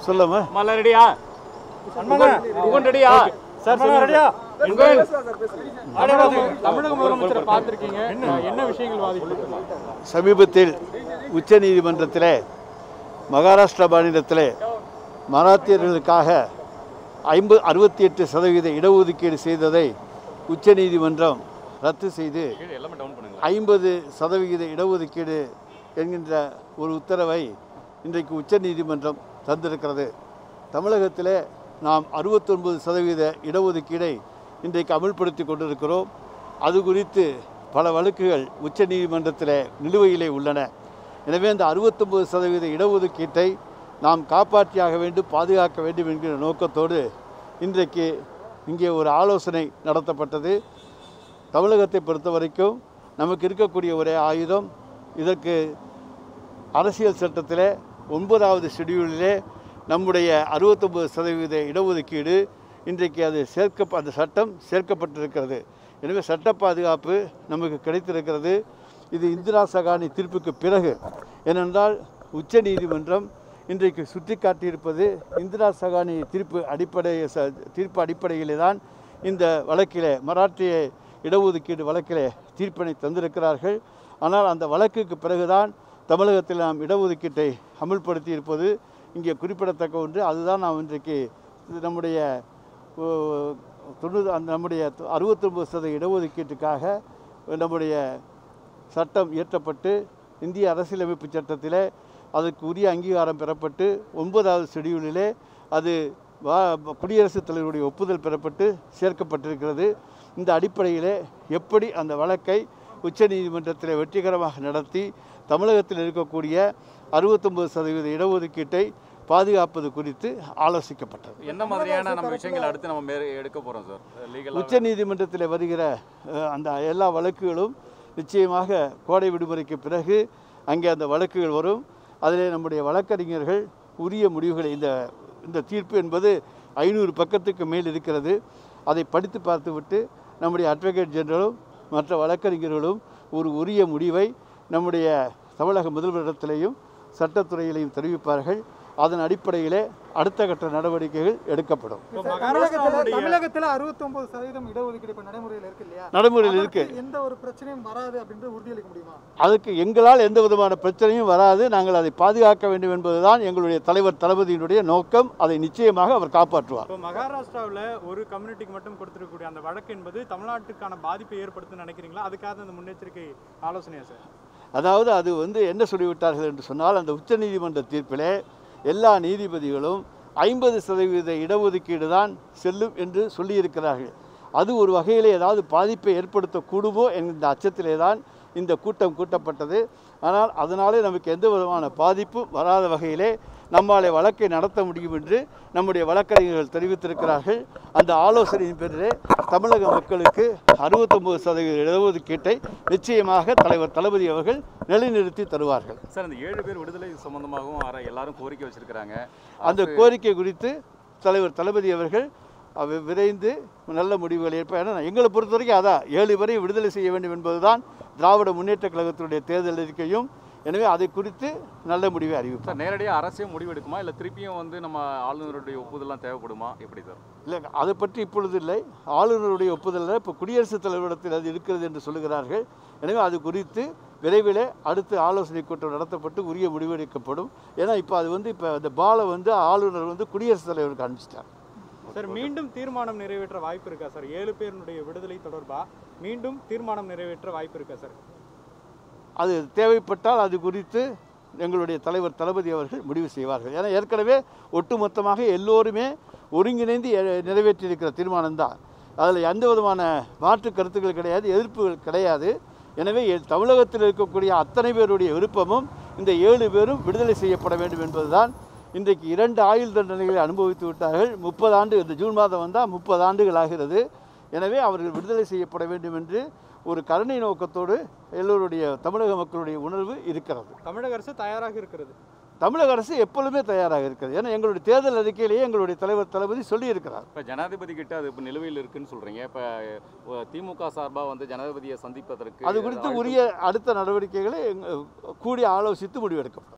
சொல்லாம மலரடியா உகண்டடியா சார் ரெடியா தமிழக முதலமைச்சரை பார்த்திருக்கீங்க என்ன விஷயங்கள் வாதிட்டு சமீபத்தில் உச்சநீதிமன்றத்திலே மகாராஷ்டிரா மாநிலத்திலே மராத்தியர்களுக்காக ஐம்பது அறுபத்தி எட்டு சதவீத இடஒதுக்கீடு செய்ததை உச்சநீதிமன்றம் ரத்து செய்து எல்லாமே டவுன் பண்ணுங்க ஐம்பது சதவிகித இடஒதுக்கீடு என்கின்ற ஒரு உத்தரவை இன்றைக்கு உச்சநீதிமன்றம் தந்திருக்கிறது தமிழகத்திலே நாம் அறுபத்தொன்பது சதவீத இடஒதுக்கீடை இன்றைக்கு அமல்படுத்தி கொண்டிருக்கிறோம் அது குறித்து பல வழக்குகள் உச்சநீதிமன்றத்தில் நிலுவையிலே உள்ளன எனவே அந்த அறுபத்தொன்பது சதவீத இடஒதுக்கீட்டை நாம் காப்பாற்றியாக வேண்டும் பாதுகாக்க வேண்டும் என்கிற நோக்கத்தோடு இன்றைக்கு இங்கே ஒரு ஆலோசனை நடத்தப்பட்டது தமிழகத்தை பொறுத்த வரைக்கும் நமக்கு இருக்கக்கூடிய ஒரே ஆயுதம் இதற்கு அரசியல் சட்டத்தில் ஒன்பதாவது ஷெடியூலிலே நம்முடைய அறுபத்தொம்பது சதவீத இடஒதுக்கீடு இன்றைக்கு அது சேர்க்க அந்த சட்டம் சேர்க்கப்பட்டிருக்கிறது எனவே சட்ட பாதுகாப்பு நமக்கு கிடைத்திருக்கிறது இது இந்திரா சகானி தீர்ப்புக்கு பிறகு ஏனென்றால் உச்சநீதிமன்றம் இன்றைக்கு சுட்டி காட்டியிருப்பது இந்திரா சகானி தீர்ப்பு அடிப்படை ச- தீர்ப்பு அடிப்படையிலே தான் இந்த வழக்கிலே மராட்டிய இடஒதுக்கீடு வழக்கிலே தீர்ப்பினை தந்திருக்கிறார்கள் ஆனால் அந்த வழக்குக்கு பிறகுதான் தமிழகத்தில் நாம் இடஒதுக்கீட்டை அமுல்படுத்தி இருப்பது இங்கே குறிப்பிடத்தக்க ஒன்று அதுதான் நாம் இன்றைக்கு இது நம்முடைய ஓ, தொண்ணூறு அந்த நம்முடைய அறுபத்தொம்பது சதவீத இடஒதுக்கீட்டுக்காக நம்முடைய சட்டம் இயற்றப்பட்டு இந்திய அரசியலமைப்பு சட்டத்திலே அதற்கு உரிய அங்கீகாரம் பெறப்பட்டு ஒன்பதாவது ஷெடியூலிலே அது வா- குடியரசுத் தலைவருடைய ஒப்புதல் பெறப்பட்டு சேர்க்கப்பட்டிருக்கிறது இந்த அடிப்படையிலே எப்படி அந்த வழக்கை உச்சநீதிமன்றத்தில் வெற்றிகரமாக நடத்தி தமிழகத்தில் இருக்கக்கூடிய அறுபத்தொம்பது சதவீத இடஒதுக்கீட்டை பாதுகாப்பது குறித்து ஆலோசிக்கப்பட்டது என்ன மாதிரியான நம்ம விஷயங்கள் அடுத்து நம்ம மேல எடுக்க போறோம் சார் லீகலா உச்ச நீதிமன்றத்தில் வருகிற அஹ், அந்த எல்லா வழக்குகளும் நிச்சயமாக கோடை விடுமுறைக்கு பிறகு அங்கே அந்த வழக்குகள் வரும் அதிலே நம்முடைய வழக்கறிஞர்கள் உரிய முடிவுகளை இந்த இந்த தீர்ப்பு என்பது ஐநூறு பக்கத்துக்கு மேல் இருக்கிறது அதை படித்து பார்த்துவிட்டு நம்முடைய அட்வொகேட் ஜெனரலும் மற்ற வழக்கறிஞர்களும் ஒரு உரிய முடிவை நம்முடைய தமிழக முதல்வரிடத்திலேயும் சட்டத்துறையிலையும் தெரிவிப்பார்கள் அதன் அடிப்படையிலே அடுத்த கட்ட நடவடிக்கைகள் எடுக்கப்படும் தமிழகத்துல தமிழகத்துல அறுபத்தொன்பது சதவீதம் இடஒதுக்கீடு இப்ப நடைமுறையில் இருக்கு இல்லையா நடைமுறையில் இருக்கு அதற்கு எந்த ஒரு பிரச்சனையும் வராது அப்படின்றது உறுதியளிக்க முடியுமா அதுக்கு எங்களால் எந்த விதமான பிரச்சனையும் வராது நாங்கள் அதை பாதுகாக்க வேண்டும் என்பதுதான் எங்களுடைய தலைவர் தளபதியினுடைய நோக்கம் அதை நிச்சயமாக அவர் காப்பாற்றுவார் இப்போ மகாராஷ்டிராவில் ஒரு கம்யூனிட்டிக்கு மட்டும் கொடுத்துருக்கக்கூடிய அந்த வழக்கு என்பது தமிழ்நாட்டுக்கான பாதிப்பை ஏற்படுத்தும்னு நினைக்கிறீங்களா அதுக்காக அந்த முன்னெச்சரிக்கை ஆலோசனையா சார் அதாவது அது வந்து என்ன சொல்லிவிட்டார்கள் என்று சொன்னால் அந்த உச்சநீதிமன்ற தீர்ப்பிலே எல்லா நீதிபதிகளும் ஐம்பது சதவீத இடஒதுக்கீடு தான் செல்லும் என்று சொல்லியிருக்கிறார்கள் அது ஒரு வகையிலே ஏதாவது பாதிப்பை ஏற்படுத்தக்கூடுமோ என்கின்ற அச்சத்திலே தான் இந்த கூட்டம் கூட்டப்பட்டது ஆனால் அதனாலே நமக்கு எந்த விதமான பாதிப்பும் வராத வகையிலே நம்மாலே வழக்கை நடத்த முடியும் என்று நம்முடைய வழக்கறிஞர்கள் தெரிவித்திருக்கிறார்கள் அந்த ஆலோசனையின் பேரிலே தமிழக மக்களுக்கு அறுபத்தொம்பது சதவீத இடஒதுக்கீட்டை நிச்சயமாக தலைவர் தளபதி அவர்கள் நிலைநிறுத்தி தருவார்கள் சார் இந்த ஏழு பேர் விடுதலை சம்பந்தமாகவும் ஆற எல்லாரும் கோரிக்கை வச்சிருக்கிறாங்க அந்த கோரிக்கை குறித்து தலைவர் தளபதி அவர்கள் அவ- விரைந்து நல்ல முடிவுகள் ஏற்ப ஏன்னா எங்களை பொறுத்த வரைக்கும் அதான் ஏழு பேரையும் விடுதலை செய்ய வேண்டும் என்பதுதான் திராவிட முன்னேற்ற கழகத்தினுடைய தேர்தல் அறிக்கையும் எனவே அதை குறித்து நல்ல முடிவை அறிவிப்பார் சார் நேரடியாக அரசே முடிவெடுக்குமா இல்லை திருப்பியும் வந்து நம்ம ஆளுநருடைய ஒப்புதல்லாம் தேவைப்படுமா எப்படி சார் இல்லை அதை பற்றி இப்பொழுது இல்லை ஆளுநருடைய ஒப்புதலில் இப்போ குடியரசுத் தலைவரிடத்தில் அது இருக்கிறது என்று சொல்லுகிறார்கள் எனவே அது குறித்து விரைவிலே அடுத்து ஆலோசனை கூட்டம் நடத்தப்பட்டு உரிய முடிவெடுக்கப்படும் ஏன்னா இப்போ அது வந்து இப்போ அந்த பாலை வந்து ஆளுநர் வந்து குடியரசுத் தலைவருக்கு அனுப்பிச்சிட்டார் சார் மீண்டும் தீர்மானம் நிறைவேற்ற வாய்ப்பு இருக்கா சார் ஏழு பேருடைய விடுதலை தொடர்பா மீண்டும் தீர்மானம் நிறைவேற்ற வாய்ப்பு இருக்கா சார் அது தேவைப்பட்டால் அது குறித்து எங்களுடைய தலைவர் தளபதி அவர்கள் முடிவு செய்வார்கள் ஏன்னா ஏற்கனவே ஒட்டுமொத்தமாக எல்லோருமே ஒருங்கிணைந்து எ- நிறைவேற்றியிருக்கிற தீர்மானம் தான் அதில் எந்த விதமான மாற்று கருத்துக்கள் கிடையாது எதிர்ப்புகள் கிடையாது எனவே எ- தமிழகத்தில் இருக்கக்கூடிய அத்தனை பேருடைய விருப்பமும் இந்த ஏழு பேரும் விடுதலை செய்யப்பட வேண்டும் என்பதுதான் இன்றைக்கு இரண்டு ஆயுள் தண்டனைகளை அனுபவித்து விட்டார்கள் முப்பது ஆண்டு இந்த ஜூன் மாதம் வந்தால் முப்பது ஆண்டுகள் ஆகிறது எனவே அவர்கள் விடுதலை செய்யப்பட வேண்டும் என்று ஒரு கருணை நோக்கத்தோடு எல்லோருடைய தமிழக மக்களுடைய உணர்வு இருக்கிறது தமிழக அரசு தயாராக இருக்கிறது தமிழக அரசு எப்பொழுதுமே தயாராக இருக்கிறது ஏன்னா எங்களுடைய தேர்தல் அறிக்கையிலேயே எங்களுடைய தலைவர் தளபதி சொல்லியிருக்கிறார் இப்போ ஜனாதிபதி கிட்ட அது இப்போ நிலுவையில் இருக்குன்னு சொல்றீங்க இப்போ திமுக சார்பாக வந்து ஜனாதிபதியை சந்திப்பதற்கு அது குறித்து அழுத்தம் உரிய அடுத்த நடவடிக்கைகளை எங்க- கூடி ஆலோசித்து முடிவெடுக்கப்படும்